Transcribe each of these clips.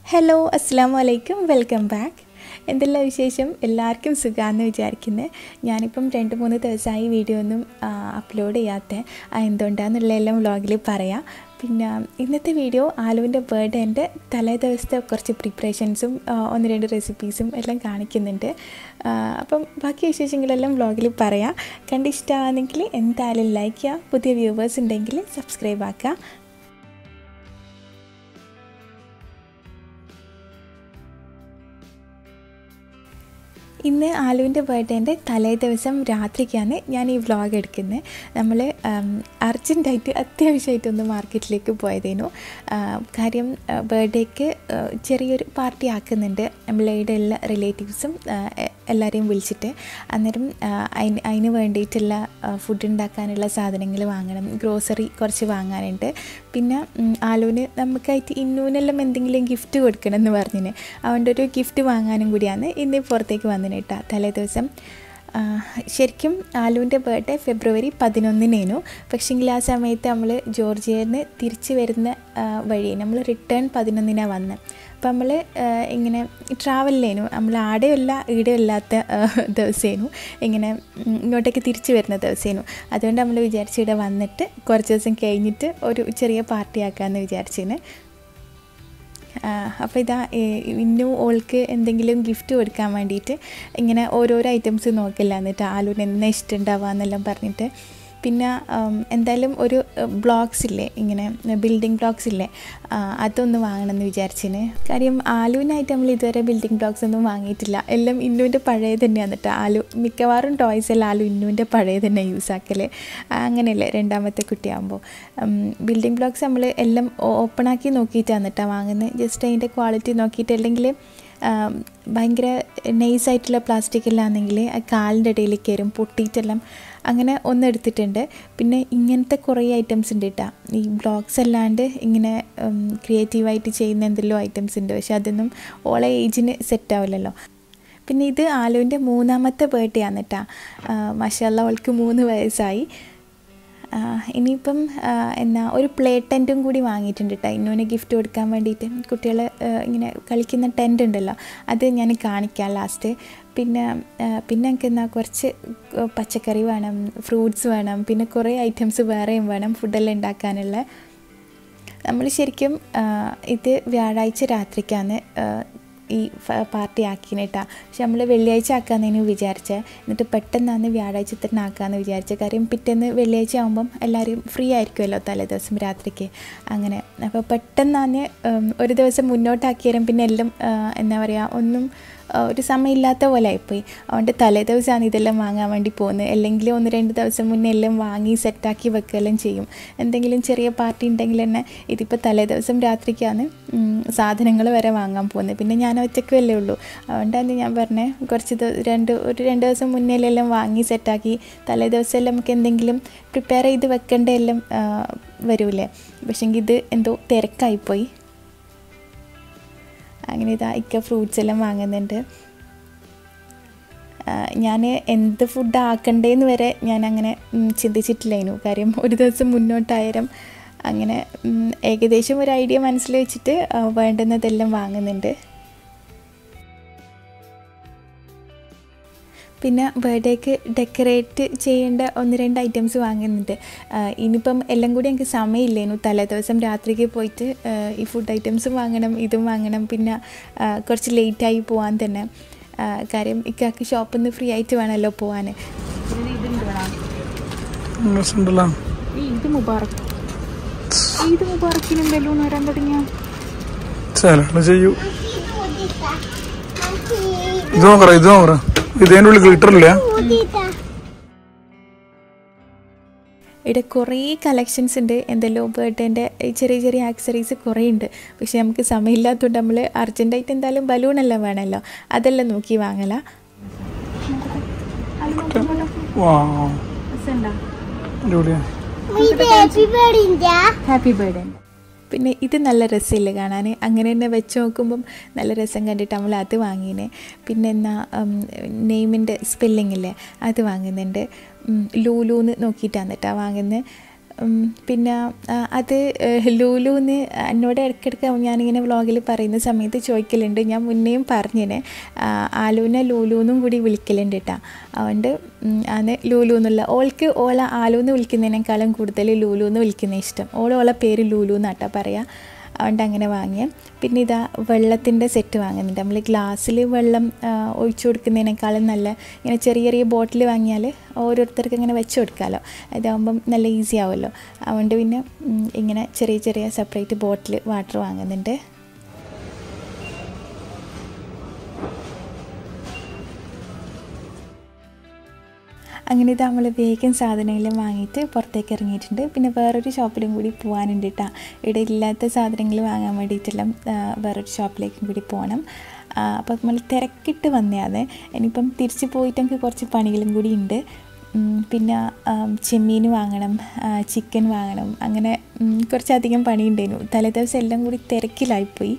hello അസ്സാം വലൈക്കും welcome back എന്തെല്ലാം വിശേഷം എല്ലാവർക്കും സുഖമാണെന്ന് വിചാരിക്കുന്നത് ഞാനിപ്പം രണ്ട് മൂന്ന് ദിവസമായി വീഡിയോ ഒന്നും അപ്ലോഡ് ചെയ്യാത്ത എന്തുകൊണ്ടാണെന്നുള്ള എല്ലാം വ്ളോഗിൽ പറയാം പിന്നെ ഇന്നത്തെ വീഡിയോ ആലുവിൻ്റെ ബർത്ത്ഡേൻ്റെ തലേ ദിവസത്തെ കുറച്ച് പ്രിപ്പറേഷൻസും ഒന്ന് രണ്ട് റെസിപ്പീസും എല്ലാം കാണിക്കുന്നുണ്ട് അപ്പം ബാക്കി വിശേഷങ്ങളെല്ലാം വ്ളോഗിൽ പറയാം കണ്ടിഷ്ടമാണെങ്കിൽ എന്തായാലും ലൈക്ക് ചെയ്യുക പുതിയ വ്യൂവേഴ്സ് ഉണ്ടെങ്കിൽ സബ്സ്ക്രൈബ് ആക്കുക ഇന്ന് ആലുവിൻ്റെ ബർത്ത്ഡേൻ്റെ തലേ ദിവസം രാത്രിക്കാണ് ഞാൻ ഈ വ്ളോഗ് എടുക്കുന്നത് നമ്മൾ അർജൻറ്റായിട്ട് അത്യാവശ്യമായിട്ടൊന്ന് മാർക്കറ്റിലേക്ക് പോയതേനു കാര്യം ബർത്ത്ഡേക്ക് ചെറിയൊരു പാർട്ടി ആക്കുന്നുണ്ട് നമ്മളുടെ എല്ലാ റിലേറ്റീവ്സും എല്ലാവരെയും വിളിച്ചിട്ട് അന്നേരം അതിന് അതിന് വേണ്ടിയിട്ടുള്ള ഫുഡ് ഉണ്ടാക്കാനുള്ള സാധനങ്ങൾ വാങ്ങണം ഗ്രോസറി കുറച്ച് വാങ്ങാനുണ്ട് പിന്നെ ആലുവിന് നമുക്കായിട്ട് ഇന്നൂനെല്ലാം എന്തെങ്കിലും ഗിഫ്റ്റ് കൊടുക്കണം എന്ന് പറഞ്ഞിന് അതുകൊണ്ട് ഒരു ഗിഫ്റ്റ് വാങ്ങാനും കൂടിയാണ് ഇന്ന് പുറത്തേക്ക് വന്നിന് കേട്ടോ തലേ ദിവസം ശരിക്കും ആലുവിൻ്റെ ബർത്ത്ഡേ ഫെബ്രുവരി പതിനൊന്നിനേനു പക്ഷേങ്കിൽ ആ സമയത്ത് നമ്മൾ ജോർജിയയിൽ നിന്ന് തിരിച്ച് വരുന്ന വഴി നമ്മൾ റിട്ടേൺ പതിനൊന്നിനാണ് വന്നത് അപ്പം നമ്മൾ ഇങ്ങനെ ട്രാവലിലേനു നമ്മൾ ആടെയല്ല ഈടെയല്ലാത്ത ദിവസേനു ഇങ്ങനെ ഇങ്ങോട്ടേക്ക് തിരിച്ച് വരുന്ന ദിവസേനു അതുകൊണ്ട് നമ്മൾ വിചാരിച്ചു ഇവിടെ വന്നിട്ട് കുറച്ച് ദിവസം കഴിഞ്ഞിട്ട് ഒരു ചെറിയ പാർട്ടി ആക്കാമെന്ന് വിചാരിച്ചിന് അപ്പോൾ ഇതാ ഇന്നും ഓൾക്ക് എന്തെങ്കിലും ഗിഫ്റ്റ് കൊടുക്കാൻ വേണ്ടിയിട്ട് ഇങ്ങനെ ഓരോരോ ഐറ്റംസ് നോക്കില്ല എന്നിട്ട് ആലുവിന് എന്നെ ഇഷ്ടമുണ്ടാവുക എന്നെല്ലാം പറഞ്ഞിട്ട് പിന്നെ എന്തായാലും ഒരു ബ്ലോക്സ് ഇല്ലേ ഇങ്ങനെ ബിൽഡിംഗ് ബ്ലോക്സ് ഇല്ലേ അതൊന്ന് വാങ്ങണമെന്ന് വിചാരിച്ചിന് കാര്യം ആലുവിനായിട്ട് നമ്മൾ ഇതുവരെ ബിൽഡിംഗ് ബ്ലോക്സ് ഒന്നും വാങ്ങിയിട്ടില്ല എല്ലാം ഇന്നുവിൻ്റെ പഴയ തന്നെയാണ് കേട്ടോ ആലു മിക്കവാറും ടോയ്സ് എല്ലാം ആലു ഇന്നുവിൻ്റെ പഴയ തന്നെ യൂസ് ആക്കൽ അങ്ങനെയല്ലേ രണ്ടാമത്തെ കുട്ടിയാകുമ്പോൾ ബിൽഡിംഗ് ബ്ലോക്സ് നമ്മൾ എല്ലാം ഓപ്പണാക്കി നോക്കിയിട്ടാണ് കേട്ടോ വാങ്ങുന്നത് ജസ്റ്റ് അതിൻ്റെ ക്വാളിറ്റി നോക്കിയിട്ട് അല്ലെങ്കിൽ ഭയങ്കര നൈസായിട്ടുള്ള പ്ലാസ്റ്റിക് എല്ലാണെങ്കിൽ കാലിൻ്റെ ഇടയിൽ കയറും പൊട്ടിയിട്ടെല്ലാം അങ്ങനെ ഒന്ന് എടുത്തിട്ടുണ്ട് പിന്നെ ഇങ്ങനത്തെ കുറേ ഐറ്റംസ് ഉണ്ട് കേട്ടോ ഈ ബ്ലോഗ്സ് അല്ലാണ്ട് ഇങ്ങനെ ക്രിയേറ്റീവായിട്ട് ചെയ്യുന്ന എന്തെല്ലോ ഐറ്റംസ് ഉണ്ട് പക്ഷെ അതൊന്നും ഓളെ ഏജിന് സെറ്റ് ആവില്ലല്ലോ പിന്നെ ഇത് ആലുവിൻ്റെ മൂന്നാമത്തെ ബർത്ത്ഡേ ആണ് കേട്ടോ മഷാല്ല അവൾക്ക് മൂന്ന് വയസ്സായി ഇനിയിപ്പം എന്നാ ഒരു പ്ലേ ടെൻറ്റും കൂടി വാങ്ങിയിട്ടുണ്ട് കേട്ടോ ഇന്നോനെ ഗിഫ്റ്റ് കൊടുക്കാൻ വേണ്ടിയിട്ട് കുട്ടികൾ ഇങ്ങനെ കളിക്കുന്ന ടെൻറ്റ് ഉണ്ടല്ലോ അത് ഞാൻ കാണിക്കാം ലാസ്റ്റ് പിന്നെ പിന്നെ എനിക്ക് എന്നാൽ കുറച്ച് പച്ചക്കറി വേണം ഫ്രൂട്ട്സ് വേണം പിന്നെ കുറേ ഐറ്റംസ് വേറെയും വേണം ഫുഡെല്ലാം ഉണ്ടാക്കാനുള്ള നമ്മൾ ശരിക്കും ഇത് വ്യാഴാഴ്ച രാത്രിക്കാണ് ഈ പാർട്ടി ആക്കിനേട്ടാ പക്ഷെ നമ്മൾ വെള്ളിയാഴ്ച ആക്കാമെന്നു വിചാരിച്ചത് എന്നിട്ട് പെട്ടെന്നാണ് വ്യാഴാഴ്ച തന്നെ ആക്കാമെന്ന് വിചാരിച്ചത് കാര്യം പിറ്റേന്ന് വെള്ളിയാഴ്ച ആകുമ്പം എല്ലാവരും ഫ്രീ ആയിരിക്കുമല്ലോ തലേ ദിവസം രാത്രിക്ക് അങ്ങനെ അപ്പോൾ പെട്ടെന്നാണ് ഒരു ദിവസം മുന്നോട്ടാക്കിയാലും പിന്നെ എല്ലാം എന്താ പറയുക ഒന്നും ഒരു സമയമില്ലാത്ത പോലെ ആയിപ്പോയി അതുകൊണ്ട് തലേ ദിവസമാണ് ഇതെല്ലാം വാങ്ങാൻ വേണ്ടി പോകുന്നത് അല്ലെങ്കിൽ ഒന്ന് രണ്ട് ദിവസം മുന്നേ എല്ലാം വാങ്ങി സെറ്റാക്കി വെക്കുകയെല്ലാം ചെയ്യും എന്തെങ്കിലും ചെറിയ പാർട്ടി ഉണ്ടെങ്കിൽ തന്നെ ഇതിപ്പോൾ തലേ ദിവസം രാത്രിക്കാണ് സാധനങ്ങൾ വരെ വാങ്ങാൻ പോകുന്നത് പിന്നെ ഞാൻ ഒറ്റയ്ക്ക് വല്ലേ ഉള്ളൂ അതുകൊണ്ടാണ് ഞാൻ പറഞ്ഞത് കുറച്ച് രണ്ട് ഒരു രണ്ട് ദിവസം മുന്നേ എല്ലാം വാങ്ങി സെറ്റാക്കി തലേ ദിവസം എല്ലാം നമുക്ക് എന്തെങ്കിലും പ്രിപ്പയർ ചെയ്ത് വെക്കേണ്ട എല്ലാം വരൂലേ പക്ഷേങ്കിൽ ഇത് എന്തോ തിരക്കായിപ്പോയി അങ്ങനെ ഇതാ ഇക്ക ഫ്രൂട്ട്സ് എല്ലാം വാങ്ങുന്നുണ്ട് ഞാൻ എന്ത് ഫുഡ് ആക്കണ്ടേന്ന് വരെ ഞാൻ അങ്ങനെ ചിന്തിച്ചിട്ടില്ലായിരുന്നു കാര്യം ഒരു ദിവസം മുന്നോട്ടായാലും അങ്ങനെ ഏകദേശം ഒരു ഐഡിയ മനസ്സിൽ വെച്ചിട്ട് വേണ്ടുന്നതെല്ലാം വാങ്ങുന്നുണ്ട് പിന്നെ ബർത്ത്ഡേക്ക് ഡെക്കറേറ്റ് ചെയ്യേണ്ട ഒന്ന് രണ്ട് ഐറ്റംസ് വാങ്ങുന്നുണ്ട് ഇനിയിപ്പം എല്ലാം കൂടി എനിക്ക് സമയമില്ലേനു തലേ ദിവസം രാത്രിക്ക് പോയിട്ട് ഈ ഫുഡ് ഐറ്റംസും വാങ്ങണം ഇതും വാങ്ങണം പിന്നെ കുറച്ച് ലേറ്റായി പോകാൻ തന്നെ കാര്യം ഇക്കാക്ക് ഷോപ്പിൽ നിന്ന് ഫ്രീ ആയിട്ട് വേണമല്ലോ പോകാൻ ഈദ് മുബാറക് ഈദ് മുബാറക്കിനും ബലൂൺ വരാൻ തുടങ്ങിയ ചില ചെയ്യൂ ഇത് നോക്കറ ഇത് നോക്കറ ഇതിൻ്റെ ഉള്ളിൽ ഗ്ലിറ്റർ ഇല്ല ഇവിടെ കുറേ കളക്ഷൻസ് ഉണ്ട് എന്തെല്ലോ ബർത്ത്ഡേൻ്റെ ചെറിയ ചെറിയ ആക്സറീസ് കുറേ ഉണ്ട് പക്ഷെ നമുക്ക് സമയമില്ലാത്തതുകൊണ്ട് നമ്മൾ അർജൻറ്റായിട്ട് എന്തായാലും ബലൂണെല്ലാം വേണമല്ലോ അതെല്ലാം നോക്കി വാങ്ങല അടിപൊളിയാ ഹാപ്പി ബർത്ത്ഡേ പിന്നെ ഇത് നല്ല രസമില്ല കാണാൻ അങ്ങനെ തന്നെ വെച്ച് നോക്കുമ്പം നല്ല രസം കണ്ടിട്ട് നമ്മൾ അത് വാങ്ങിനെ പിന്നെ എന്നാ നെയിമിൻ്റെ സ്പെല്ലിംഗ് ഇല്ലേ അത് വാങ്ങുന്നുണ്ട് ലൂലൂന്ന് നോക്കിയിട്ടാണ് കേട്ടോ വാങ്ങുന്നത് ഉം, പിന്നെ ആ, അത് ലൂലുന്ന് എന്നോട് ഇടയ്ക്കിടയ്ക്ക് ഞാനിങ്ങനെ വ്ളോഗിൽ പറയുന്ന സമയത്ത് ചോദിക്കലുണ്ട് ഞാൻ മുന്നേയും പറഞ്ഞേനെ ആ, ആലുവിനെ ലൂലുന്നും കൂടി വിളിക്കലുണ്ട് കേട്ടോ അതുകൊണ്ട് ഉം, ആണ് ലൂലു എന്നുള്ള ഓൾക്ക് ഓള ആലുന്ന് വിളിക്കുന്നതിനേക്കാളും കൂടുതൽ ലൂലു എന്ന് വിളിക്കുന്ന ഇഷ്ടം ഓൾ ഓളെ പേര് ലൂലു എന്നാട്ടാ പറയുക അതുകൊണ്ട് അങ്ങനെ വാങ്ങിയ പിന്നെ ഇതാ വെള്ളത്തിൻ്റെ സെറ്റ് വാങ്ങുന്നുണ്ട് നമ്മൾ ഗ്ലാസ്സിൽ വെള്ളം ആ, ഒഴിച്ചു കൊടുക്കുന്നതിനേക്കാളും നല്ല ഇങ്ങനെ ചെറിയ ചെറിയ ബോട്ടിൽ വാങ്ങിയാൽ ഓരോരുത്തർക്ക് ഇങ്ങനെ വെച്ച് കൊടുക്കാമല്ലോ ഇതാകുമ്പം നല്ല ഈസി ആവുമല്ലോ അതുകൊണ്ട് പിന്നെ ഉം, ഇങ്ങനെ ചെറിയ ചെറിയ സെപ്പറേറ്റ് ബോട്ടിൽ വാട്ടർ വാങ്ങുന്നുണ്ട് അങ്ങനെ ഇത് നമ്മൾ വേഗം സാധനങ്ങളും വാങ്ങിയിട്ട് പുറത്തേക്ക് ഇറങ്ങിയിട്ടുണ്ട് പിന്നെ വേറൊരു ഷോപ്പിലും കൂടി പോകാനുണ്ട് കേട്ടോ ഇവിടെ ഇല്ലാത്ത സാധനങ്ങൾ വാങ്ങാൻ വേണ്ടിയിട്ടെല്ലാം ആ, വേറൊരു ഷോപ്പിലേക്കും കൂടി പോകണം അപ്പോൾ നമ്മൾ തിരക്കിട്ട് വന്നതാണ് ഇനിയിപ്പം തിരിച്ച് പോയിട്ട് എനിക്ക് കുറച്ച് പണികളും കൂടി ഉണ്ട് ഉം, പിന്നെ ചെമ്മീൻ വാങ്ങണം ചിക്കൻ വാങ്ങണം അങ്ങനെ ഉം, കുറച്ചധികം പണിയുണ്ടായിരുന്നു തലേദിവസം എല്ലാം കൂടി തിരക്കിലായിപ്പോയി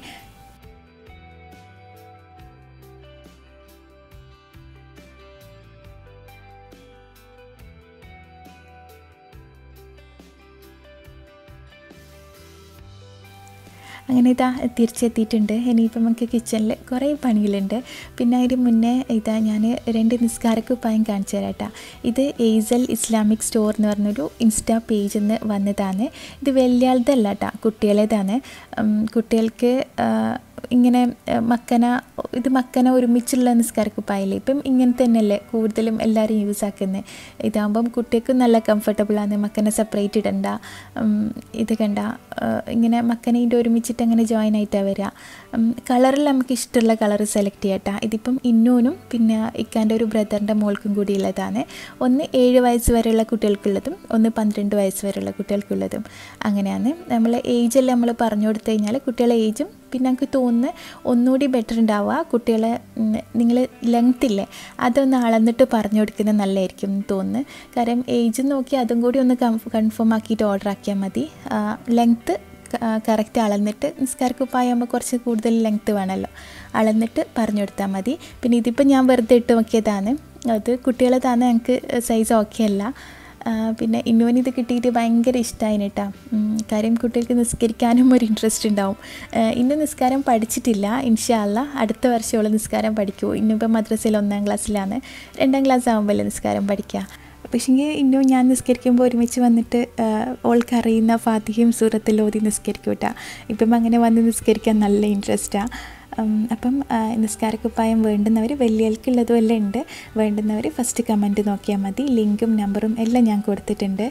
അങ്ങനെ ഇതാ തിരിച്ചെത്തിയിട്ടുണ്ട് ഇനിയിപ്പം നമുക്ക് കിച്ചണിൽ കുറേ പണികളുണ്ട് പിന്നെ അതിന് മുന്നേ ഇതാ ഞാൻ രണ്ട് നിസ്കാരക്കുപ്പായം കാണിച്ചു തരാം കേട്ടോ ഇത് എയ്സൽ ഇസ്ലാമിക് സ്റ്റോർ എന്ന് പറഞ്ഞൊരു ഇൻസ്റ്റാ പേജിൽ നിന്ന് വന്നതാണ് ഇത് വലിയാളതല്ല കേട്ടോ കുട്ടികളേതാണ് ഉം, കുട്ടികൾക്ക് ആ, ഇങ്ങനെ ആ, മക്കന ഇത് മക്കന ഒരുമിച്ചുള്ള നിസ്കാരക്കുപ്പായില്ലേ ഇപ്പം ഇങ്ങനെ തന്നെയല്ലേ കൂടുതലും എല്ലാവരും യൂസ് ആക്കുന്നത് ഇതാകുമ്പം കുട്ടികൾക്ക് നല്ല കംഫർട്ടബിളാണ് മക്കനെ സെപ്പറേറ്റ് ഇടണ്ട ഉം, ഇത് കണ്ട ആ, ഇങ്ങനെ മക്കനേൻ്റെ ഒരുമിച്ചിട്ട് അങ്ങനെ ജോയിൻ ആയിട്ടാണ് വരിക കളറിൽ നമുക്ക് ഇഷ്ടമുള്ള കളർ സെലക്ട് ചെയ്യട്ടാ ഇതിപ്പം ഇന്നൂനും പിന്നെ ഇക്കാൻ്റെ ഒരു ബ്രദറിൻ്റെ മോൾക്കും കൂടി ഉള്ളതാണ് ഒന്ന് ഏഴ് വയസ്സ് വരെയുള്ള കുട്ടികൾക്കുള്ളതും ഒന്ന് പന്ത്രണ്ട് വയസ്സ് വരെയുള്ള കുട്ടികൾക്കുള്ളതും അങ്ങനെയാണ് നമ്മൾ ഏജെല്ലാം നമ്മൾ പറഞ്ഞു കൊടുത്തു കഴിഞ്ഞാൽ കുട്ടികളെ ഏജും പിന്നെ നമുക്ക് തോന്നുന്നു ഒന്നുകൂടി ബെറ്റർ ഉണ്ടാവുക കുട്ടികളെ നിങ്ങൾ ലെങ്ത് ഇല്ലേ അതൊന്ന് അളന്നിട്ട് പറഞ്ഞു കൊടുക്കുന്നത് നല്ലതായിരിക്കും എന്ന് തോന്നുന്നു കാരണം ഏജ് നോക്കി അതും കൂടി ഒന്ന് കൺഫേം ആക്കിയിട്ട് ഓർഡർ ആക്കിയാൽ മതി ലെങ്ത്ത് കറക്റ്റ് അളന്നിട്ട് നിസ്കാരക്കുപ്പായാകുമ്പോൾ കുറച്ച് കൂടുതൽ ലെങ്ത്ത് വേണമല്ലോ അളന്നിട്ട് പറഞ്ഞു കൊടുത്താൽ മതി പിന്നെ ഇതിപ്പോൾ ഞാൻ വെറുതെ ഇട്ട് നോക്കിയതാണ് അത് കുട്ടികളെ തന്നെ ഞങ്ങൾക്ക് സൈസ് ഓക്കെ അല്ല ആ, പിന്നെ ഇന്നുവിന് ഇത് കിട്ടിയിട്ട് ഭയങ്കര ഇഷ്ടമായിന് കേട്ടോ കാര്യം കുട്ടികൾക്ക് നിസ്കരിക്കാനും ഒരു ഇൻട്രസ്റ്റ് ഉണ്ടാവും ആ, ഇന്ന് നിസ്കാരം പഠിച്ചിട്ടില്ല ഇൻഷാല്ല അടുത്ത വർഷമുള്ള നിസ്കാരം പഠിക്കൂ ഇന്നിപ്പോൾ മദ്രസയിൽ ഒന്നാം ക്ലാസ്സിലാണ് രണ്ടാം ക്ലാസ് ആകുമ്പോഴല്ലേ നിസ്കാരം പഠിക്കുക പക്ഷേങ്കിൽ ഇന്നും ഞാൻ നിസ്കരിക്കുമ്പോൾ ഒരുമിച്ച് വന്നിട്ട് ആ, ഓൾക്ക് അറിയുന്ന ഫാത്തിഹയും സൂറത്തിൽ ഓതി നിസ്കരിക്കും കേട്ടോ ഇപ്പം അങ്ങനെ വന്ന് നിസ്കരിക്കാൻ നല്ല ഇൻട്രസ്റ്റാണ് അപ്പം ആ, നിസ്കാരക്കുപ്പായം വേണ്ടുന്നവർ വലിയൽക്കുള്ളതും എല്ലാം ഉണ്ട് വേണ്ടുന്നവർ ഫസ്റ്റ് കമൻറ്റ് നോക്കിയാൽ മതി ലിങ്കും നമ്പറും എല്ലാം ഞാൻ കൊടുത്തിട്ടുണ്ട്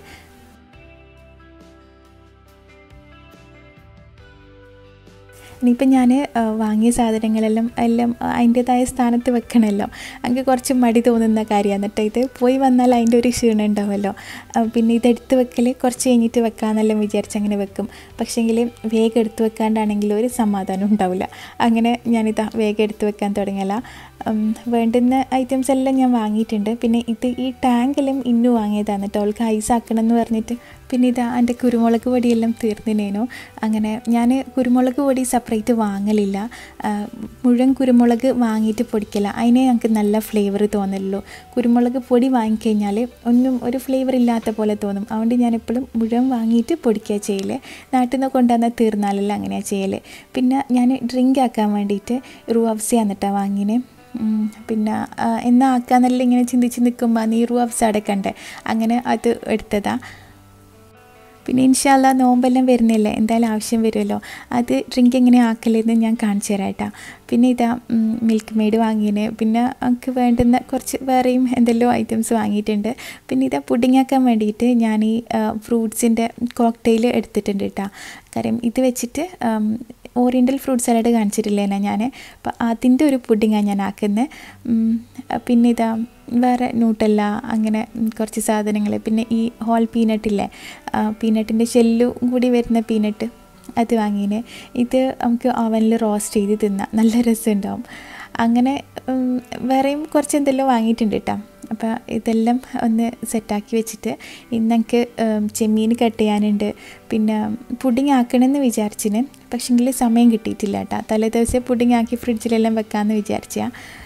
ഇനിയിപ്പം ഞാൻ വാങ്ങിയ സാധനങ്ങളെല്ലാം എല്ലാം അതിൻ്റേതായ സ്ഥാനത്ത് വെക്കണമല്ലോ എനിക്ക് കുറച്ച് മടി തോന്നുന്ന കാര്യമാണ് കേട്ടോ ഇത് പോയി വന്നാൽ അതിൻ്റെ ഒരു ക്ഷീണം ഉണ്ടാവുമല്ലോ ആ, പിന്നെ ഇത് എടുത്ത് വെക്കൽ കുറച്ച് കഴിഞ്ഞിട്ട് വെക്കാമെന്നെല്ലാം വിചാരിച്ച് അങ്ങനെ വെക്കും പക്ഷേങ്കിൽ വേഗം എടുത്ത് വെക്കാണ്ടാണെങ്കിൽ ഒരു സമാധാനം ഉണ്ടാവില്ല അങ്ങനെ ഞാനിതാ വേഗം എടുത്ത് വെക്കാൻ തുടങ്ങിയല്ല ഉം, വേണ്ടുന്ന ഐറ്റംസ് എല്ലാം ഞാൻ വാങ്ങിയിട്ടുണ്ട് പിന്നെ ഇത് ഈ ടാങ്കെല്ലാം ഇന്നു വാങ്ങിയതാണ് കേട്ടോ അവൾക്ക് ഐസ് ആക്കണം എന്ന് പറഞ്ഞിട്ട് പിന്നെ ഇതാ എൻ്റെ കുരുമുളക് പൊടിയെല്ലാം തീർന്നിനേനു അങ്ങനെ ഞാൻ കുരുമുളക് പൊടി സെപ്പറേറ്റ് വാങ്ങലില്ല ആ, മുഴുവൻ കുരുമുളക് വാങ്ങിയിട്ട് പൊടിക്കില്ല അതിനെ ഞങ്ങൾക്ക് നല്ല ഫ്ലേവർ തോന്നലുള്ളൂ കുരുമുളക് പൊടി വാങ്ങിക്കഴിഞ്ഞാൽ ഒന്നും ഒരു ഫ്ലേവർ ഇല്ലാത്ത പോലെ തോന്നും അതുകൊണ്ട് ഞാൻ എപ്പോഴും മുഴുവൻ വാങ്ങിയിട്ട് പൊടിക്കുക ചെയ്യല് നാട്ടിൽ നിന്ന് കൊണ്ടുവന്ന തീർന്നാലല്ല അങ്ങനെയാണ് ചെയ്യല് പിന്നെ ഞാൻ ഡ്രിങ്ക് ആക്കാൻ വേണ്ടിയിട്ട് റൂഅഫ്സ എന്നിട്ടാണ് വാങ്ങിനെ ഉം, പിന്നെ ആ, എന്നാ ആക്കാന്നെല്ലാം ഇങ്ങനെ ചിന്തിച്ച് നിൽക്കുമ്പോൾ നീ റൂഅഫ്സ അടക്കണ്ടേ അങ്ങനെ അത് എടുത്തതാ പിന്നെ ഇൻഷാല്ല നോമ്പെല്ലാം വരുന്നില്ലേ എന്തായാലും ആവശ്യം വരുമല്ലോ അത് ഡ്രിങ്ക് എങ്ങനെ ആക്കലെന്ന് ഞാൻ കാണിച്ചു തരാം കേട്ടോ പിന്നെ ഇതാ മിൽക്ക് മെയ്ഡ് വാങ്ങിയതിന് പിന്നെ നമുക്ക് വേണ്ടുന്ന കുറച്ച് വേറെയും എന്തെല്ലോ ഐറ്റംസ് വാങ്ങിയിട്ടുണ്ട് പിന്നെ ഇതാ പുഡിംഗ് ആക്കാൻ വേണ്ടിയിട്ട് ഞാൻ ഈ ഫ്രൂട്ട്സിൻ്റെ കോക്ടെയിൽ എടുത്തിട്ടുണ്ട് കേട്ടോ കാര്യം ഇത് വെച്ചിട്ട് ഉം, ഓറിയൻ്റൽ ഫ്രൂട്ട് സലാഡ് കാണിച്ചിട്ടില്ലേനാ ഞാൻ അപ്പോൾ അതിൻ്റെ ഒരു പുഡിങ്ങാണ് ഞാൻ ആക്കുന്നത് പിന്നെ ഇതാ വേറെ ന്യൂട്ടല്ല അങ്ങനെ ഉം, കുറച്ച് സാധനങ്ങൾ പിന്നെ ഈ ഹോൾ പീനട്ടില്ലേ പീനട്ടിൻ്റെ ഷെല്ലും കൂടി വരുന്ന പീനട്ട് അത് വാങ്ങിന് ഇത് നമുക്ക് ഓവനിൽ റോസ്റ്റ് ചെയ്ത് തിന്നാം നല്ല രസമുണ്ടാവും അങ്ങനെ ഉം, വേറെയും കുറച്ച് എന്തെല്ലാം വാങ്ങിയിട്ടുണ്ട് കേട്ടോ അപ്പോൾ ഇതെല്ലാം ഒന്ന് സെറ്റാക്കി വെച്ചിട്ട് ഇന്ന് എനിക്ക് ചെമ്മീൻ കട്ട് ചെയ്യാനുണ്ട് പിന്നെ പുഡിങ് ആക്കണമെന്ന് വിചാരിച്ചിന് പക്ഷെങ്കിൽ സമയം കിട്ടിയിട്ടില്ല കേട്ടോ തലേ ദിവസം പുഡിങ് ആക്കി ഫ്രിഡ്ജിലെല്ലാം വെക്കാമെന്ന് വിചാരിച്ചാൽ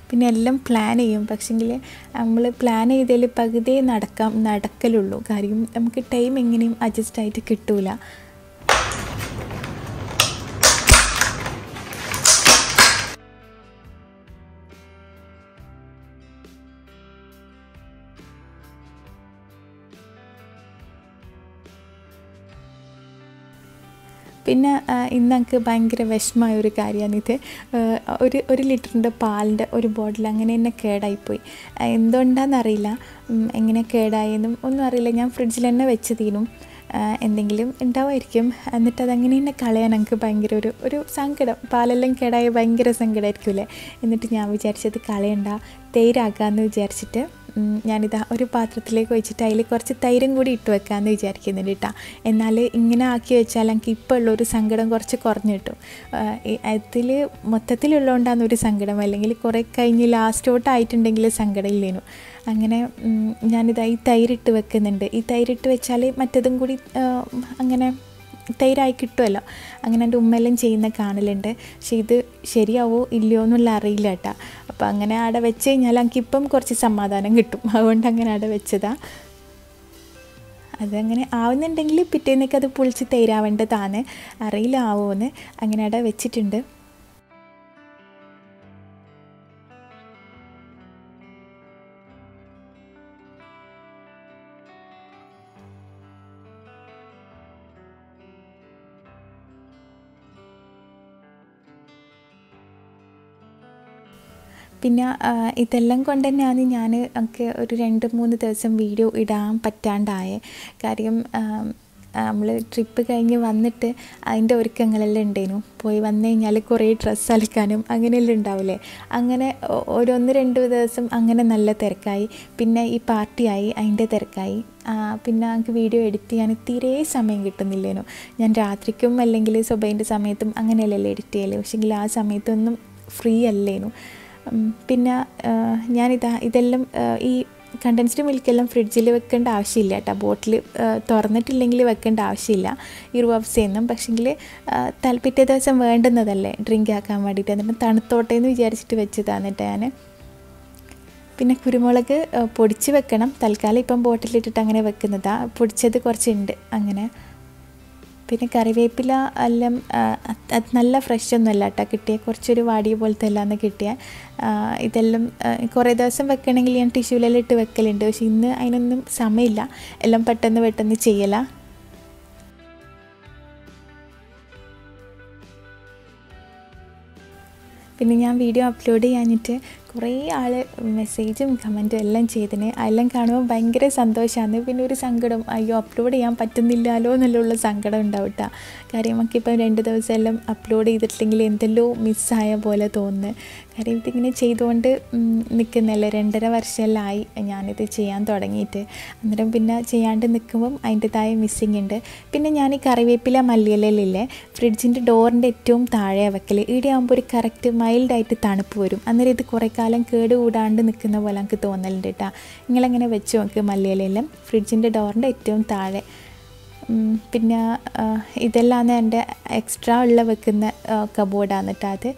പിന്നെ എല്ലാം പ്ലാൻ ചെയ്യും പക്ഷെങ്കിൽ നമ്മൾ പ്ലാൻ ചെയ്തതിൽ പകുതിയേ നടക്കാം നടക്കലുള്ളൂ കാര്യം നമുക്ക് ടൈം എങ്ങനെയും അഡ്ജസ്റ്റ് ആയിട്ട് കിട്ടൂല പിന്നെ ആ, ഇന്ന് എനിക്ക് ഭയങ്കര വിഷമമായ ഒരു കാര്യമാണിത് ആ, ഒരു ഒരു ലിറ്ററിൻ്റെ പാലിൻ്റെ ഒരു ബോട്ടിൽ അങ്ങനെ തന്നെ കേടായിപ്പോയി ആ, എന്തുകൊണ്ടാണെന്നറിയില്ല ഉം, എങ്ങനെ കേടായെന്നും ഒന്നും അറിയില്ല ഞാൻ ഫ്രിഡ്ജിൽ തന്നെ വെച്ചതീനും ആ, എന്തെങ്കിലും ഉണ്ടാവുമായിരിക്കും എന്നിട്ട് അതങ്ങനെ തന്നെ കളയാൻ എനിക്ക് ഭയങ്കര ഒരു ഒരു സങ്കടം പാലെല്ലാം കേടായ ഭയങ്കര സങ്കടമായിരിക്കുമല്ലേ എന്നിട്ട് ഞാൻ വിചാരിച്ചത് കളയണ്ട തൈരാക്കാമെന്ന് വിചാരിച്ചിട്ട് ഉം, ഞാനിതാ ഒരു പാത്രത്തിലേക്ക് വെച്ചിട്ട് അതിൽ കുറച്ച് തൈരും കൂടി ഇട്ട് വെക്കാമെന്ന് വിചാരിക്കുന്നുണ്ട് കേട്ടോ എന്നാൽ ഇങ്ങനെ ആക്കി വെച്ചാൽ എനിക്ക് ഇപ്പോൾ ഉള്ളൊരു സങ്കടം കുറച്ച് കുറഞ്ഞു കിട്ടും അതിൽ മൊത്തത്തിലുള്ളതുകൊണ്ടാണ് ഒരു സങ്കടം അല്ലെങ്കിൽ കുറേ കഴിഞ്ഞ് ലാസ്റ്റോട്ട് ആയിട്ടുണ്ടെങ്കിൽ സങ്കടം ഇല്ലേനു അങ്ങനെ ഉം, ഞാനിതാ ഈ തൈരിട്ട് വെക്കുന്നുണ്ട് ഈ തൈരിട്ട് വെച്ചാൽ മറ്റതും കൂടി ആ, അങ്ങനെ തൈരായി കിട്ടുമല്ലോ അങ്ങനെ എൻ്റെ ഉമ്മയെല്ലാം ചെയ്യുന്ന കാണലുണ്ട് പക്ഷെ ഇത് ശരിയാവോ ഇല്ലയോ എന്നുള്ള അറിയില്ല കേട്ടോ അപ്പോൾ അങ്ങനെ അവിടെ വെച്ച് കഴിഞ്ഞാൽ എനിക്കിപ്പം കുറച്ച് സമാധാനം കിട്ടും അതുകൊണ്ട് അങ്ങനെ അവിടെ വെച്ചതാ അതങ്ങനെ ആവുന്നുണ്ടെങ്കിൽ പിറ്റേന്നൊക്കെ അത് പൊളിച്ച് തൈരാവേണ്ടതാണ് അറിയില്ല ആവുമെന്ന് അങ്ങനെ അവിടെ വെച്ചിട്ടുണ്ട് പിന്നെ ആ, ഇതെല്ലാം കൊണ്ട് തന്നെയാണ് ഞാൻ എനിക്ക് ഒരു രണ്ട് മൂന്ന് ദിവസം വീഡിയോ ഇടാൻ പറ്റാണ്ടായേ കാര്യം നമ്മൾ ട്രിപ്പ് കഴിഞ്ഞ് വന്നിട്ട് അതിൻ്റെ ഒരുക്കങ്ങളെല്ലാം ഉണ്ടായിരുന്നു പോയി വന്നു കഴിഞ്ഞാൽ കുറേ ഡ്രസ്സ് അലക്കാനും അങ്ങനെയെല്ലാം ഉണ്ടാവില്ലേ അങ്ങനെ ഒ- ഒരു ഒന്ന് രണ്ട് ദിവസം അങ്ങനെ നല്ല തിരക്കായി പിന്നെ ഈ പാർട്ടിയായി അതിൻ്റെ തിരക്കായി ആ, പിന്നെ എനിക്ക് വീഡിയോ എഡിറ്റ് ചെയ്യാൻ തീരെ സമയം കിട്ടുന്നില്ലേനു ഞാൻ രാത്രിക്കും അല്ലെങ്കിൽ സ്വബൈൻ്റെ സമയത്തും അങ്ങനെയല്ലല്ലോ എഡിറ്റ് ചെയ്യല് പക്ഷെങ്കിൽ ആ സമയത്തൊന്നും ഫ്രീ അല്ലേനു ഉം, പിന്നെ ആ, ഞാനിതാ ഇതെല്ലാം ആ, ഈ കണ്ടൻസ്ഡ് മിൽക്കെല്ലാം ഫ്രിഡ്ജിൽ വെക്കേണ്ട ആവശ്യമില്ല കേട്ടോ ബോട്ടിൽ തുറന്നിട്ടില്ലെങ്കിൽ വെക്കേണ്ട ആവശ്യമില്ല ഈ റുവബ്സയൊന്നും പക്ഷെങ്കിൽ തൽപ്പിറ്റേ ദിവസം വേണ്ടുന്നതല്ലേ ഡ്രിങ്ക് ആക്കാൻ വേണ്ടിയിട്ട് എന്നിട്ട് തണുത്തോട്ടെ എന്ന് വിചാരിച്ചിട്ട് വെച്ചതാണ് കേട്ടോ ഞാൻ പിന്നെ കുരുമുളക് ആ, പൊടിച്ച് വെക്കണം തൽക്കാലം ഇപ്പം ബോട്ടിലിട്ടിട്ട് അങ്ങനെ വെക്കുന്നതാ പൊടിച്ചത് കുറച്ചുണ്ട് അങ്ങനെ പിന്നെ കറിവേപ്പില എല്ലാം ആ, അത് അത് നല്ല ഫ്രഷ് ഒന്നും അല്ല കേട്ടോ കിട്ടിയ കുറച്ചൊരു വാടിയ പോലത്തെ എല്ലാന്ന് കിട്ടിയ ആ, ഇതെല്ലാം ആ, കുറേ ദിവസം വെക്കണമെങ്കിൽ ഞാൻ ടിഷ്യൂലെല്ലാം ഇട്ട് വെക്കലുണ്ട് പക്ഷെ ഇന്ന് അതിനൊന്നും സമയമില്ല എല്ലാം പെട്ടെന്ന് പെട്ടെന്ന് ചെയ്യല പിന്നെ ഞാൻ വീഡിയോ അപ്ലോഡ് ചെയ്യാനിട്ട് കുറേ ആൾ മെസ്സേജും കമൻറ്റും എല്ലാം ചെയ്തിന് അതെല്ലാം കാണുമ്പോൾ ഭയങ്കര സന്തോഷമാണ് പിന്നെ ഒരു സങ്കടം അയ്യോ അപ്ലോഡ് ചെയ്യാൻ പറ്റുന്നില്ലല്ലോ എന്നുള്ള സങ്കടം ഉണ്ടാവും കേട്ടോ കാര്യം നമുക്കിപ്പോൾ രണ്ട് ദിവസം എല്ലാം അപ്ലോഡ് ചെയ്തിട്ടില്ലെങ്കിൽ എന്തെല്ലോ മിസ്സായ പോലെ തോന്നുന്നു കാര്യം ഇതിങ്ങനെ ചെയ്തുകൊണ്ട് നിൽക്കുന്നല്ലേ രണ്ടര വർഷമെല്ലാം ആയി ഞാനിത് ചെയ്യാൻ തുടങ്ങിയിട്ട് അന്നേരം പിന്നെ ചെയ്യാണ്ട് നിൽക്കുമ്പം അതിൻ്റെതായ മിസ്സിങ് ഉണ്ട് പിന്നെ ഞാൻ ഈ കറിവേപ്പില മല്ലിയിലയിലില്ലേ ഫ്രിഡ്ജിൻ്റെ ഡോറിൻ്റെ ഏറ്റവും താഴെ വെക്കൽ ഇവിടെ ആകുമ്പോൾ ഒരു കറക്റ്റ് മൈൽഡായിട്ട് തണുപ്പ് വരും അന്നേരം ഇത് കുറേ കാലം കേട് കൂടാണ്ട് നിൽക്കുന്ന പോലെ എനിക്ക് തോന്നലുണ്ട് കേട്ടോ നിങ്ങളങ്ങനെ വെച്ച് നോക്ക് മല്ലിയിലയെല്ലാം ഫ്രിഡ്ജിൻ്റെ ഡോറിൻ്റെ ഏറ്റവും താഴെ ഉം, പിന്നെ ആ, ഇതെല്ലാം എൻ്റെ എക്സ്ട്രാ ഉള്ള വെക്കുന്ന കബോർഡാണ് കേട്ടോ അത്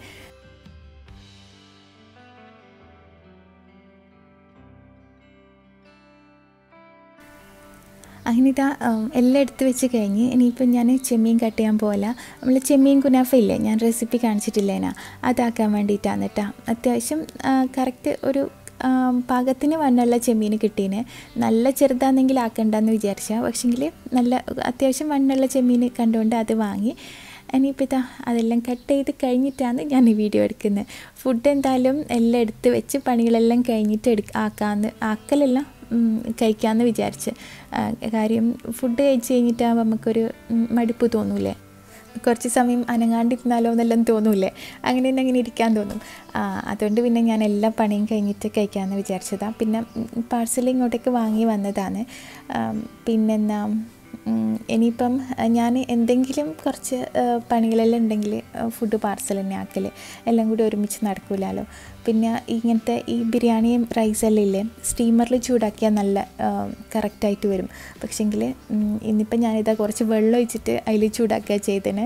അങ്ങനെ ഇതാ ഉം, എല്ലാം എടുത്ത് വെച്ച് കഴിഞ്ഞ് ഇനിയിപ്പം ഞാൻ ചെമ്മീൻ കട്ട് ചെയ്യാൻ പോകല നമ്മൾ ചെമ്മീൻ കുനാഫ ഇല്ലേ ഞാൻ റെസിപ്പി കാണിച്ചിട്ടില്ലേനാ അതാക്കാൻ വേണ്ടിയിട്ടാണ് കേട്ടോ അത്യാവശ്യം കറക്റ്റ് ഒരു ആ, പാകത്തിന് വണ്ണുള്ള ചെമ്മീൻ കിട്ടീന് നല്ല ചെറുതാണെങ്കിൽ ആക്കണ്ടെന്ന് വിചാരിച്ചാൽ പക്ഷെങ്കിൽ നല്ല അത്യാവശ്യം വണ്ണുള്ള ചെമ്മീൻ കണ്ടുകൊണ്ട് അത് വാങ്ങി ഇനിയിപ്പോൾ ഇതാ അതെല്ലാം കട്ട് ചെയ്ത് കഴിഞ്ഞിട്ടാണ് ഞാൻ ഈ വീഡിയോ എടുക്കുന്നത് ഫുഡ് എന്തായാലും എല്ലാം എടുത്ത് വെച്ച് പണികളെല്ലാം കഴിഞ്ഞിട്ട് എടുക്ക ആക്കാമെന്ന് ആക്കലെല്ലാം ഉം, കഴിക്കാമെന്ന് വിചാരിച്ച് ആ, കാര്യം ഫുഡ് കഴിച്ച് കഴിഞ്ഞിട്ടാകുമ്പോൾ നമുക്കൊരു ഉം, മടുപ്പ് തോന്നൂലേ കുറച്ച് സമയം അനങ്ങാണ്ടിരുന്നാലോ എന്നെല്ലാം തോന്നൂലേ അങ്ങനെ തന്നെ അങ്ങനെ ഇരിക്കാൻ തോന്നും ആ, അതുകൊണ്ട് പിന്നെ ഞാൻ എല്ലാ പണിയും കഴിഞ്ഞിട്ട് കഴിക്കാമെന്ന് വിചാരിച്ചതാണ് പിന്നെ പാഴ്സൽ ഇങ്ങോട്ടേക്ക് വാങ്ങി വന്നതാണ് ആം, പിന്നെന്താ ഉം, ഇനിയിപ്പം ഞാൻ എന്തെങ്കിലും കുറച്ച് ആ, പണികളെല്ലാം ഉണ്ടെങ്കിൽ ഫുഡ് പാർസൽ തന്നെ ആക്കൽ എല്ലാം കൂടി ഒരുമിച്ച് നടക്കില്ലല്ലോ പിന്നെ ഇങ്ങനത്തെ ഈ ബിരിയാണിയും റൈസെല്ലാം ഇല്ലേ സ്റ്റീമറിൽ ചൂടാക്കിയാൽ നല്ല കറക്റ്റായിട്ട് വരും പക്ഷേങ്കിൽ ഇന്നിപ്പം ഞാനിതാ കുറച്ച് വെള്ളം ഒഴിച്ചിട്ട് അതിൽ ചൂടാക്കുക ചെയ്തതിന്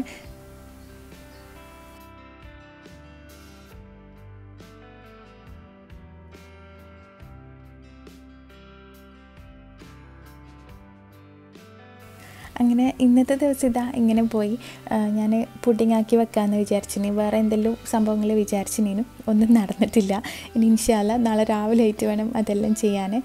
അങ്ങനെ ഇന്നത്തെ ദിവസം ഇതാ ഇങ്ങനെ പോയി ഞാൻ പുഡിംഗ് ആക്കി വെക്കാമെന്ന് വിചാരിച്ചിനി വേറെ എന്തെങ്കിലും സംഭവങ്ങൾ വിചാരിച്ചിനീനും ഒന്നും നടന്നിട്ടില്ല ഇനി ഇൻഷാല്ല നാളെ രാവിലെ ആയിട്ട് വേണം അതെല്ലാം ചെയ്യാൻ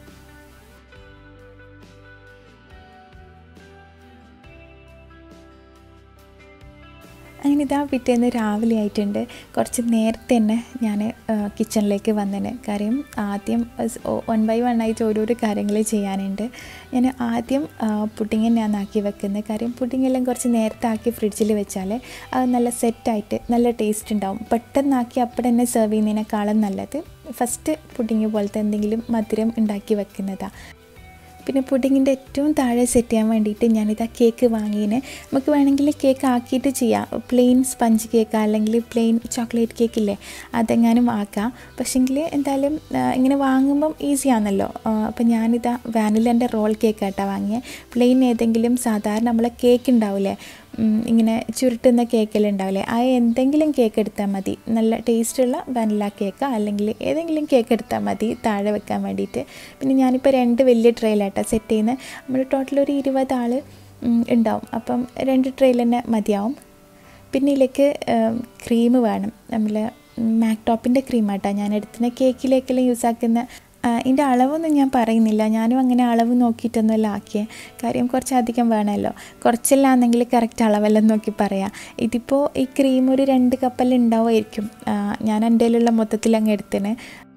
അങ്ങനെ ഇതാ പിറ്റേന്ന് രാവിലെ ആയിട്ടുണ്ട് കുറച്ച് നേരത്തെ തന്നെ ഞാൻ കിച്ചണിലേക്ക് വന്നേനെ കാര്യം ആദ്യം വൺ ബൈ വൺ ആയിട്ട് ഓരോരോ കാര്യങ്ങൾ ചെയ്യാനുണ്ട് ഞാൻ ആദ്യം പുഡിങ് തന്നെയാണ് ആക്കി വെക്കുന്നത് കാര്യം പുഡിങ് എല്ലാം കുറച്ച് നേരത്തെ ആക്കി ഫ്രിഡ്ജിൽ വെച്ചാൽ അത് നല്ല സെറ്റായിട്ട് നല്ല ടേസ്റ്റ് ഉണ്ടാവും പെട്ടെന്നാക്കി അപ്പം തന്നെ സെർവ് ചെയ്യുന്നതിനേക്കാളും നല്ലത് ഫസ്റ്റ് പുഡിങ് പോലത്തെ എന്തെങ്കിലും മധുരം ഉണ്ടാക്കി വെക്കുന്നതാണ് പിന്നെ പുഡിങ്ങിൻ്റെ ഏറ്റവും താഴെ സെറ്റ് ചെയ്യാൻ വേണ്ടിയിട്ട് ഞാനിതാ കേക്ക് വാങ്ങിയതിന് നമുക്ക് വേണമെങ്കിൽ കേക്ക് ആക്കിയിട്ട് ചെയ്യാം പ്ലെയിൻ സ്പഞ്ച് കേക്ക് അല്ലെങ്കിൽ പ്ലെയിൻ ചോക്ലേറ്റ് കേക്ക് ഇല്ലേ അതെങ്ങാനും ആക്കാം പക്ഷേങ്കിൽ എന്തായാലും ഇങ്ങനെ വാങ്ങുമ്പം ഈസി ആണല്ലോ അപ്പം ഞാനിതാ വാനിലൻ്റെ റോൾ കേക്കാട്ടാ വാങ്ങിയത് പ്ലെയിൻ ഏതെങ്കിലും സാധാരണ നമ്മളെ കേക്ക് ഉണ്ടാവില്ലേ ഇങ്ങനെ ചുരുട്ടുന്ന കേക്കെല്ലാം ഉണ്ടാവില്ലേ ആ എന്തെങ്കിലും കേക്ക് എടുത്താൽ മതി നല്ല ടേസ്റ്റുള്ള വാനില കേക്ക് അല്ലെങ്കിൽ ഏതെങ്കിലും കേക്ക് എടുത്താൽ മതി താഴെ വെക്കാൻ വേണ്ടിയിട്ട് പിന്നെ ഞാനിപ്പോൾ രണ്ട് വലിയ ട്രെയിലാട്ടോ സെറ്റ് ചെയ്യുന്നത് നമ്മൾ ടോട്ടൽ ഒരു ഇരുപത് ആൾ ഉണ്ടാവും അപ്പം രണ്ട് ട്രെയിൽ തന്നെ മതിയാവും പിന്നെ ഇതിലേക്ക് ക്രീം വേണം നമ്മൾ മാക്ടോപ്പിൻ്റെ ക്രീമാട്ടോ ഞാൻ എടുത്തുന്ന കേക്കിലേക്കെല്ലാം യൂസ് ആക്കുന്ന ഇതിൻ്റെ അളവൊന്നും ഞാൻ പറയുന്നില്ല ഞാനും അങ്ങനെ അളവ് നോക്കിയിട്ടൊന്നുമല്ല ആക്കിയേ കാര്യം കുറച്ചധികം വേണമല്ലോ കുറച്ചെല്ലാം ആണെങ്കിൽ കറക്റ്റ് അളവെല്ലാം നോക്കി പറയാം ഇതിപ്പോൾ ഈ ക്രീം ഒരു രണ്ട് കപ്പെല്ലാം ഉണ്ടാവുമായിരിക്കും ഞാൻ എൻ്റെ കയ്യിലുള്ള മൊത്തത്തിൽ അങ്ങ് എടുത്തിന്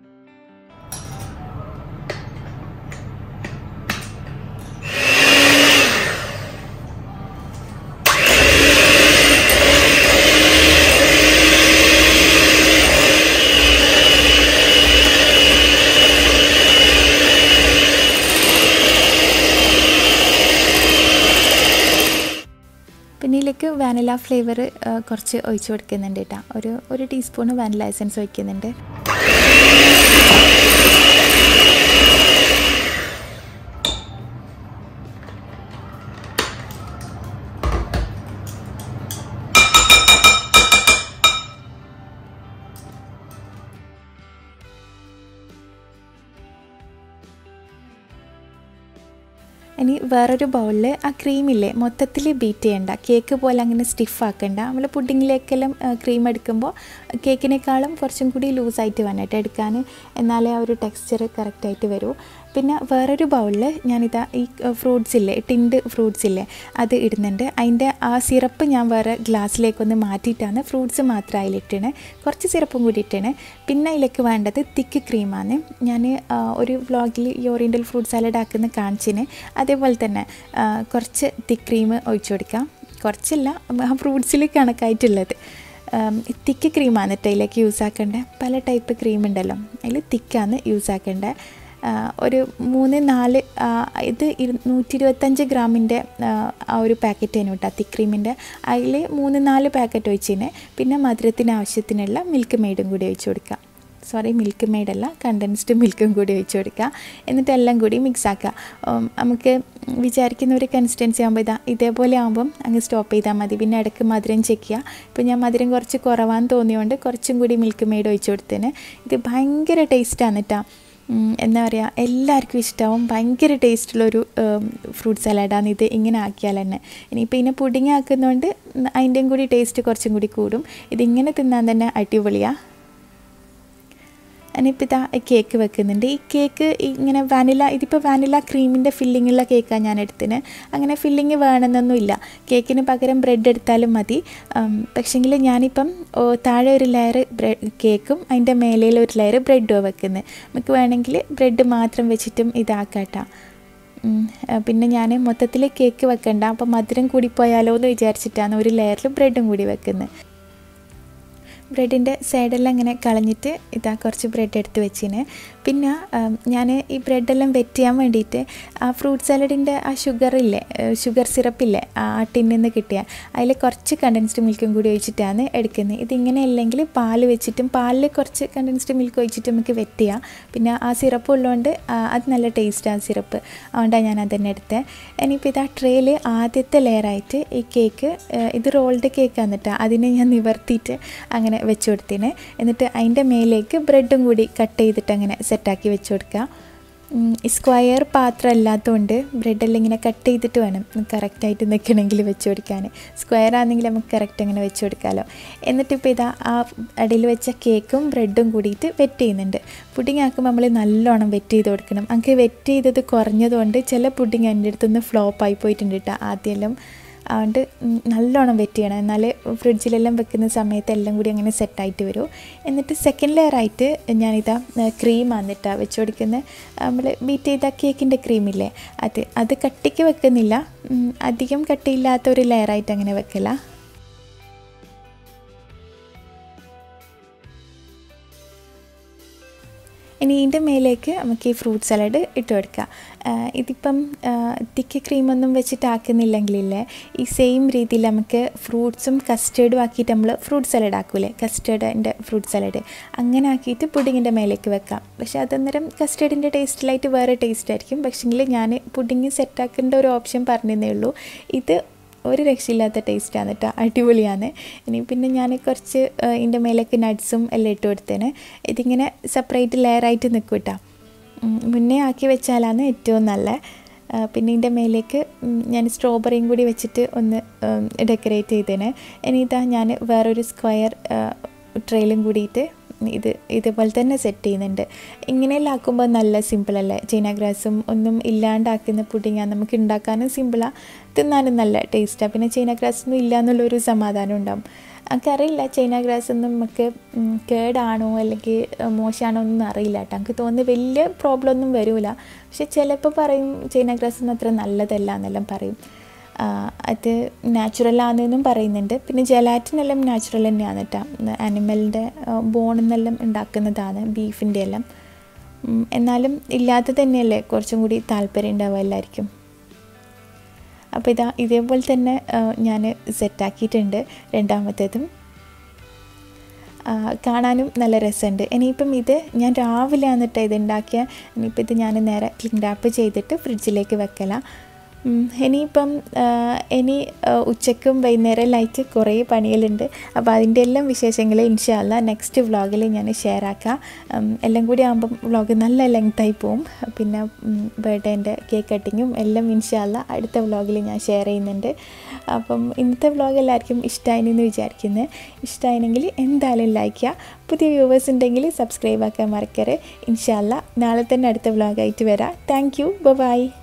പിന്നെ ഇതിലേക്ക് വാനില ഫ്ലേവർ കുറച്ച് ഒഴിച്ചു കൊടുക്കുന്നുണ്ട് കേട്ടോ ഒരു ഒരു ടീസ്പൂൺ വാനില എസൻസ് ഒഴിക്കുന്നുണ്ട് ഇനി വേറൊരു ബൗളിൽ ആ ക്രീമില്ലേ മൊത്തത്തിൽ ബീറ്റ് ചെയ്യണ്ട കേക്ക് പോലെ അങ്ങനെ സ്റ്റിഫ് ആക്കണ്ട നമ്മൾ പുഡിങ്ങിലേക്കെല്ലാം ക്രീം എടുക്കുമ്പോൾ കേക്കിനേക്കാളും കുറച്ചും കൂടി ലൂസായിട്ട് വന്നിട്ട് എടുക്കാൻ എന്നാലേ ആ ഒരു ടെക്സ്ചർ കറക്റ്റായിട്ട് വരൂ പിന്നെ വേറൊരു ബൗളിൽ ഞാനിതാ ഈ ഫ്രൂട്ട്സ് ഇല്ലേ ടിൻഡ് ഫ്രൂട്ട്സ് ഇല്ലേ അത് ഇടുന്നുണ്ട് അതിൻ്റെ ആ സിറപ്പ് ഞാൻ വേറെ ഗ്ലാസ്സിലേക്കൊന്ന് മാറ്റിയിട്ടാണ് ഫ്രൂട്ട്സ് മാത്രം അതിലിട്ടണ് കുറച്ച് സിറപ്പും കൂടി ഇട്ടണ് പിന്നെ അതിലേക്ക് വേണ്ടത് തിക്ക് ക്രീമാണ് ഞാൻ ഒരു വ്ളോഗിൽ ഈ ഓറിയൻ്റൽ ഫ്രൂട്ട് സാലഡ് ആക്കുന്ന കാണിച്ചിന് അതേപോലെ തന്നെ കുറച്ച് തിക്ക് ക്രീം ഒഴിച്ചു കൊടുക്കാം കുറച്ചില്ല ആ ഫ്രൂട്ട്സിൽ കണക്കായിട്ടുള്ളത് തിക്ക് ക്രീമാണ് കേട്ടോ അതിലേക്ക് യൂസ് ആക്കേണ്ടത് പല ടൈപ്പ് ക്രീം ഉണ്ടല്ലോ അതിൽ തിക്കാണ് യൂസ് ആക്കേണ്ടത് ഒരു മൂന്ന് നാല് ഇത് നൂറ്റി ഇരുപത്തഞ്ച് ഗ്രാമിൻ്റെ ആ ഒരു പാക്കറ്റ് തന്നെ കേട്ടോ തിക്ക് ക്രീമിൻ്റെ അതിൽ മൂന്ന് നാല് പാക്കറ്റ് ഒഴിച്ചിന് പിന്നെ മധുരത്തിന് ആവശ്യത്തിനുള്ള മിൽക്ക് മെയ്ഡും കൂടി ഒഴിച്ചു കൊടുക്കുക സോറി മിൽക്ക് മെയ്ഡല്ല കണ്ടൻസ്ഡ് മിൽക്കും കൂടി ഒഴിച്ചു കൊടുക്കുക എന്നിട്ട് എല്ലാം കൂടി മിക്സ് ആക്കുക നമുക്ക് വിചാരിക്കുന്ന ഒരു കൺസിസ്റ്റൻസി ആകുമ്പോൾ ഇതാ ഇതേപോലെ ആകുമ്പം അങ്ങ് സ്റ്റോപ്പ് ചെയ്താൽ മതി പിന്നെ ഇടയ്ക്ക് മധുരം ചെക്ക് ചെയ്യുക ഇപ്പോൾ ഞാൻ മധുരം കുറച്ച് കുറവാന്ന് തോന്നിയുകൊണ്ട് കുറച്ചും കൂടി മിൽക്ക് മെയ്ഡ് ഒഴിച്ചു കൊടുത്തേന് ഇത് ഭയങ്കര ടേസ്റ്റാണ് കേട്ടോ എന്താ പറയുക എല്ലാവർക്കും ഇഷ്ടമാവും ഭയങ്കര ടേസ്റ്റുള്ളൊരു ഫ്രൂട്ട് സലാഡാണ് ഇത് ഇങ്ങനെ ആക്കിയാൽ തന്നെ ഇനിയിപ്പോൾ ഇതിനെ പുഡിങ് ആക്കുന്നതുകൊണ്ട് അതിൻ്റെയും കൂടി ടേസ്റ്റ് കുറച്ചും കൂടി കൂടും ഇതിങ്ങനെ തിന്നാൻ തന്നെ അടിപൊളിയാണ് ഞാനിപ്പോൾ ഇതാ കേക്ക് വെക്കുന്നുണ്ട് ഈ കേക്ക് ഇങ്ങനെ വാനില ഇതിപ്പോൾ വാനില ക്രീമിൻ്റെ ഫില്ലിങ്ങുള്ള കേക്കാണ് ഞാൻ എടുത്തിന് അങ്ങനെ ഫില്ലിങ് വേണമെന്നൊന്നുമില്ല കേക്കിന് പകരം ബ്രെഡ് എടുത്താലും മതി പക്ഷേങ്കിൽ ഞാനിപ്പം താഴെ ഒരു ലെയർ ബ്രെഡ് കേക്കും അതിൻ്റെ മേലയിൽ ഒരു ലെയർ ബ്രെഡും വെക്കുന്നത് നമുക്ക് വേണമെങ്കിൽ ബ്രെഡ് മാത്രം വെച്ചിട്ടും ഇതാക്കാട്ടോ പിന്നെ ഞാൻ മൊത്തത്തിൽ കേക്ക് വെക്കണ്ട അപ്പോൾ മധുരം കൂടിപ്പോയാലോ എന്ന് വിചാരിച്ചിട്ടാണ് ഒരു ലെയറിൽ ബ്രെഡും കൂടി വെക്കുന്നത് ബ്രെഡിൻ്റെ സൈഡെല്ലാം ഇങ്ങനെ കളഞ്ഞിട്ട് ഇതാ കുറച്ച് ബ്രെഡ് എടുത്ത് വെച്ചിന് പിന്നെ ഞാൻ ഈ ബ്രെഡെല്ലാം വെറ്റ് ചെയ്യാൻ വേണ്ടിയിട്ട് ആ ഫ്രൂട്ട് സാലഡിൻ്റെ ആ ഷുഗറില്ലേ ഷുഗർ സിറപ്പില്ലേ ആ ടിന്നിൽ നിന്ന് കിട്ടിയ അതിൽ കുറച്ച് കണ്ടൻസ്ഡ് മിൽക്കും കൂടി ഒഴിച്ചിട്ടാണ് എടുക്കുന്നത് ഇതിങ്ങനെ അല്ലെങ്കിൽ പാൽ വെച്ചിട്ടും പാലിൽ കുറച്ച് കണ്ടൻസ്ഡ് മിൽക്ക് ഒഴിച്ചിട്ട് നമുക്ക് വെറ്റ് ചെയ്യാം പിന്നെ ആ സിറപ്പ് ഉള്ളതുകൊണ്ട് അത് നല്ല ടേസ്റ്റാണ് സിറപ്പ് അതുകൊണ്ടാണ് ഞാൻ അതന്നെ എടുത്തത് ഇനിയിപ്പോൾ ഇത് ആ ട്രേയിൽ ആദ്യത്തെ ലെയറായിട്ട് ഈ കേക്ക് ഇത് റോൾഡ് കേക്കാണ് കേട്ടോ അതിനെ ഞാൻ നിവർത്തിയിട്ട് അങ്ങനെ വെച്ച് കൊടുത്തിന് എന്നിട്ട് അതിൻ്റെ മേലേക്ക് ബ്രെഡും കൂടി കട്ട് ചെയ്തിട്ട് അങ്ങനെ സെറ്റാക്കി വെച്ച് കൊടുക്കുക സ്ക്വയർ പാത്രം അല്ലാത്തതുകൊണ്ട് ബ്രെഡെല്ലാം ഇങ്ങനെ കട്ട് ചെയ്തിട്ട് വേണം കറക്റ്റായിട്ട് നിൽക്കണമെങ്കിൽ വെച്ച് കൊടുക്കാൻ സ്ക്വയർ ആണെങ്കിൽ നമുക്ക് കറക്റ്റ് അങ്ങനെ വെച്ച് കൊടുക്കാമല്ലോ എന്നിട്ട് ഇപ്പോൾ ഇതാ ആ അടിയിൽ വെച്ച കേക്കും ബ്രെഡും കൂടിയിട്ട് വെറ്റ് ചെയ്യുന്നുണ്ട് പുഡിങ് ആക്കുമ്പോൾ നമ്മൾ നല്ലോണം വെറ്റ് ചെയ്ത് കൊടുക്കണം നമുക്ക് വെറ്റ് ചെയ്തത് കുറഞ്ഞതുകൊണ്ട് ചില പുഡിങ് എൻ്റെ അടുത്തുനിന്ന് ഫ്ലോപ്പായി പോയിട്ടുണ്ട് കേട്ടോ ആദ്യമെല്ലാം അതുകൊണ്ട് ഉം, നല്ലോണം വെറ്റ് ചെയ്യണം എന്നാൽ ഫ്രിഡ്ജിലെല്ലാം വെക്കുന്ന സമയത്ത് എല്ലാം കൂടി അങ്ങനെ സെറ്റായിട്ട് വരും എന്നിട്ട് സെക്കൻഡ് ലെയർ ആയിട്ട് ഞാനിതാ ക്രീം വന്നിട്ടാണ് വെച്ച് കൊടുക്കുന്നത് നമ്മൾ ബീറ്റ് ചെയ്ത കേക്കിൻ്റെ ക്രീമില്ലേ അത് അത് കട്ടിക്ക് വെക്കുന്നില്ല ഉം, അധികം കട്ടിയില്ലാത്ത ഒരു ലെയറായിട്ട് അങ്ങനെ വെക്കല ഇനി ഇതിൻ്റെ മേലേക്ക് നമുക്ക് ഈ ഫ്രൂട്ട് സലാഡ് ഇട്ട് കൊടുക്കാം ആഹ് ഇതിപ്പം തിക്ക് ക്രീമൊന്നും വെച്ചിട്ട് ആക്കുന്നില്ലെങ്കിലില്ലേ ഈ സെയിം രീതിയിൽ നമുക്ക് ഫ്രൂട്ട്സും കസ്റ്റേർഡും ആക്കിയിട്ട് നമ്മൾ ഫ്രൂട്ട് സലാഡ് ആക്കൂലേ കസ്റ്റേർഡിൻ്റെ ഫ്രൂട്ട് സലാഡ് അങ്ങനെ ആക്കിയിട്ട് പുഡിങ്ങിൻ്റെ മേലേക്ക് വെക്കാം പക്ഷേ അതന്നേരം കസ്റ്റേർഡിൻ്റെ ടേസ്റ്റിലായിട്ട് വേറെ ടേസ്റ്റ് ആയിരിക്കും പക്ഷേങ്കിൽ ഞാൻ പുഡിങ് സെറ്റാക്കേണ്ട ഒരു ഓപ്ഷൻ പറഞ്ഞതേ ഉള്ളൂ ഇത് ഒരു രക്ഷയില്ലാത്ത ടേസ്റ്റാണ് കേട്ടോ അടിപൊളിയാണ് ഇനി പിന്നെ ഞാൻ കുറച്ച് ഏഹ്, ഇതിൻ്റെ മേലേക്ക് നട്ട്സും എല്ലാം ഇട്ട് കൊടുത്തേന് ഇതിങ്ങനെ സെപ്പറേറ്റ് ലെയറായിട്ട് നിൽക്കും കേട്ടോ ഉം, മുന്നേ ആക്കി വെച്ചാലാണ് ഏറ്റവും നല്ല ആ, പിന്നെ ഇതിൻ്റെ മേലേക്ക് ഉം, ഞാൻ സ്ട്രോബെറിയും കൂടി വെച്ചിട്ട് ഒന്ന് ഡെക്കറേറ്റ് ചെയ്തേനെ ഇനി ഇതാ ഞാൻ വേറൊരു സ്ക്വയർ ട്രെയിലും കൂടിയിട്ട് ഇത് ഇതുപോലെ തന്നെ സെറ്റ് ചെയ്യുന്നുണ്ട് ഇങ്ങനെയെല്ലാം ആക്കുമ്പോൾ നല്ല സിമ്പിളല്ലേ ചൈന ഗ്രാസും ഒന്നും ഇല്ലാണ്ടാക്കുന്ന പുഡിങ്ങാണ് നമുക്ക് ഉണ്ടാക്കാനും സിമ്പിളാണ് തിന്നാനും നല്ല ടേസ്റ്റാണ് പിന്നെ ചൈന ഗ്രാസ് ഒന്നും ഇല്ല എന്നുള്ളൊരു സമാധാനം ഉണ്ടാവും എനിക്കറിയില്ല ചൈന ഗ്രാസ് ഒന്നും നമുക്ക് ഉം, കേടാണോ അല്ലെങ്കിൽ ഏഹ്, മോശമാണോ ഒന്നും അറിയില്ല കേട്ടോ എനിക്ക് തോന്നുന്നു വലിയ പ്രോബ്ലം ഒന്നും വരില്ല പക്ഷെ ചിലപ്പോൾ പറയും ചൈന ഗ്രാസ് ഒന്നും അത്ര നല്ലതല്ല എന്നെല്ലാം പറയും ആ, അത് നാച്ചുറലാണെന്നും പറയുന്നുണ്ട് പിന്നെ ജലാറ്റിനെല്ലാം നാച്ചുറൽ തന്നെയാണ് കേട്ടോ ആനിമലിൻ്റെ ബോണിൽ നിന്നെല്ലാം ഉണ്ടാക്കുന്നതാണ് ബീഫിൻ്റെ എല്ലാം ഉം, എന്നാലും ഇല്ലാത്തത് തന്നെയല്ലേ കുറച്ചും കൂടി താല്പര്യം ഉണ്ടാവുക എല്ലാവർക്കും അപ്പോൾ ഇതാ ഇതേപോലെ തന്നെ ഞാൻ സെറ്റാക്കിയിട്ടുണ്ട് രണ്ടാമത്തേതും ആ, കാണാനും നല്ല രസമുണ്ട് ഇനിയിപ്പം ഇത് ഞാൻ രാവിലെ വന്നിട്ട് ഇത് ഉണ്ടാക്കിയ ഇനിയിപ്പോൾ ഇത് ഞാൻ നേരെ ക്ലീൻ റാപ്പ് ചെയ്തിട്ട് ഫ്രിഡ്ജിലേക്ക് വെക്കല ഉം, ഇനിയിപ്പം ആ, ഇനി ആ, ഉച്ചക്കും വൈകുന്നേരം ലൈറ്റ് കുറേ പണികളുണ്ട് അപ്പോൾ അതിൻ്റെ എല്ലാം വിശേഷങ്ങൾ ഇൻഷാല്ല നെക്സ്റ്റ് വ്ളോഗിൽ ഞാൻ ഷെയർ ആക്കാം ഉം, എല്ലാം കൂടി ആകുമ്പം വ്ളോഗ് നല്ല ലെങ്തായി പോവും പിന്നെ ബർത്ത്ഡേൻ്റെ കേക്ക് കട്ടിങ്ങും എല്ലാം ഇൻഷാല്ല അടുത്ത വ്ളോഗിൽ ഞാൻ ഷെയർ ചെയ്യുന്നുണ്ട് അപ്പം ഇന്നത്തെ വ്ളോഗ് എല്ലാവർക്കും ഇഷ്ടമായിന്ന് വിചാരിക്കുന്നത് ഇഷ്ടമായിരുന്നെങ്കിൽ എന്തായാലും ലൈക്ക് ചെയ്യുക പുതിയ വ്യൂവേഴ്സ് ഉണ്ടെങ്കിൽ സബ്സ്ക്രൈബ് ആക്കാൻ മറക്കരുത് ഇൻഷാല്ല നാളെ തന്നെ അടുത്ത വ്ളോഗായിട്ട് വരാം താങ്ക് യു ബൈ